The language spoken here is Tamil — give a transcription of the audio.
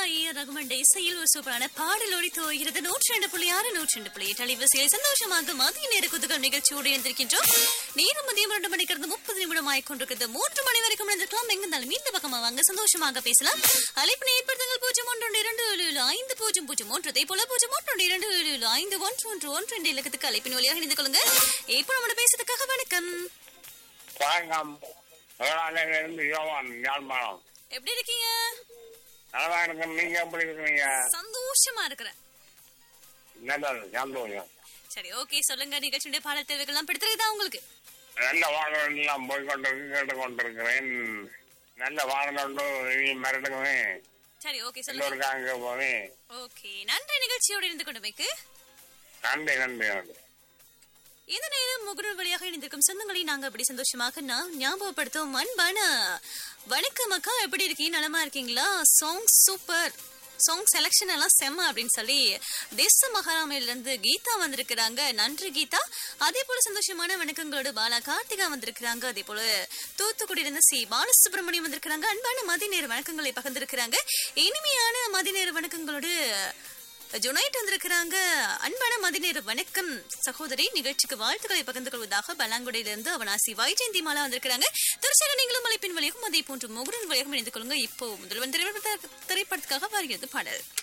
ஏ ரகுமண்ட இசையில் ஒரு சூப்பரான பாடல் ஒளி துவகிறது நூற்றி ரெண்டு புள்ளி ஆறு நூற்றி ரெண்டு புள்ளி எட்டு அலைவரிசையில் சந்தோஷமாக மதிய நேர குதுகள் நிகழ்ச்சியோடு இருந்திருக்கின்றோம் நேரம் மதியம் இரண்டு மணிக்கிறது முப்பது நிமிடம் ஆயிக்கொண்டிருக்கிறது மூன்று மணி வரைக்கும் இருந்திருக்கலாம் எங்க இருந்தாலும் இந்த பக்கமா வாங்க சந்தோஷமாக பேசலாம் அழைப்பினை ஏற்படுத்துங்கள் பூஜ்ஜியம் ஒன்று ஒன்று இரண்டு ஏழு ஏழு ஐந்து பூஜ்ஜியம் பூஜ்ஜியம் ஒன்று அதே போல பூஜ்ஜியம் ஒன்று ஒன்று இரண்டு ஏழு ஏழு ஐந்து ஒன்று ஒன்று ஒன்று ரெண்டு இலக்கத்துக்கு அழைப்பின் வழியாக இணைந்து கொள்ளுங்க இப்போ நம்மளோட பேசுறதுக்காக வணக்கம் வணக்கம் வேளாண்மையிலிருந்து யோவான் யாழ்ப்பாணம் எப்படி இருக்கீங்க நல்லா இருக்கு நீங்க எப்படி இருக்கீங்க சந்தோஷமா இருக்கிறேன் நல்லது சந்தோஷம் சரி ஓகே சொல்லுங்க நிகழ்ச்சியுடைய பாடல் தேவைகள்லாம் பிடித்திருக்குதா உங்களுக்கு நல்ல வாகனம் எல்லாம் போய் கொண்டிருக்கு கேட்டு கொண்டிருக்கிறேன் நல்ல வாகனம் உண்டு இனி மரட்டுக்குமே சரி ஓகே சொல்லுங்க எல்லோருக்கும் அங்கே போவேன் ஓகே நன்றி நிகழ்ச்சியோடு இருந்து கொண்டமைக்கு நன்றி நன்றி நன்றி இந்த நேரம் முகநூல் வழியாக இணைந்திருக்கும் சொந்தங்களை நாங்க அப்படி சந்தோஷமாக நான் ஞாபகப்படுத்தும் அன்பான வணக்கம் அக்கா எப்படி இருக்கீங்க நலமா இருக்கீங்களா சாங் சூப்பர் சாங் செலெக்ஷன் எல்லாம் செம்ம அப்படின்னு சொல்லி தேச மகாராமையில இருந்து கீதா வந்திருக்கிறாங்க நன்றி கீதா அதே போல சந்தோஷமான வணக்கங்களோடு பாலா கார்த்திகா வந்திருக்கிறாங்க அதே போல தூத்துக்குடியில இருந்து சி பாலசுப்ரமணியம் வந்திருக்கிறாங்க அன்பான மதிய நேர வணக்கங்களை பகிர்ந்திருக்கிறாங்க இனிமையான மதிய நேர வணக்கங்களோடு ஜுனைட் வந்திருக்கிறாங்க அன்பான மதிநேர வணக்கம் சகோதரி நிகழ்ச்சிக்கு வாழ்த்துக்களை பகிர்ந்து கொள்வதாக பலாங்குடியிலிருந்து அவனாசி வைஜெயந்தி மாலா வந்திருக்கிறாங்க திருச்சியில் நீங்களும் அழைப்பின் வழியாகவும் அதே போன்று முகுடன் வழியாகவும் இணைந்து கொள்ளுங்க இப்போ முதல்வன் திரைப்பட திரைப்படத்துக்காக வருகிறது பாடல்